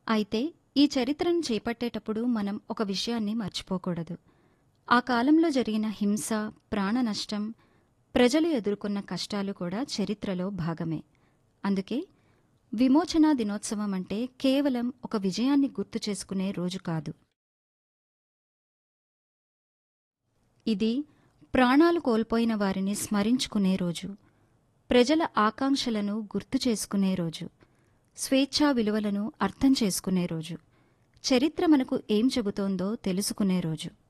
అయితే ఈ చరిత్రను చేపట్టేటప్పుడు మనం ఒక విషయాన్ని మర్చిపోకూడదు ఆ కాలంలో జరిగిన హింస ప్రాణ నష్టం ప్రజలు ఎదుర్కొన్న కష్టాలు కూడా చరిత్రలో భాగమే అందుకే విమోచన దినోత్సవం అంటే కేవలం ఒక విజయాన్ని గుర్తు చేసుకునే రోజు కాదు ఇది ప్రాణాలు కోల్పోయిన వారిని స్మరించుకునే రోజు ప్రజల ఆకాంక్షలను గుర్తు చేసుకునే రోజు స్వేచ్ఛా విలువలను అర్థం చేసుకునే రోజు చరిత్ర మనకు ఏం చెబుతోందో తెలుసుకునే రోజు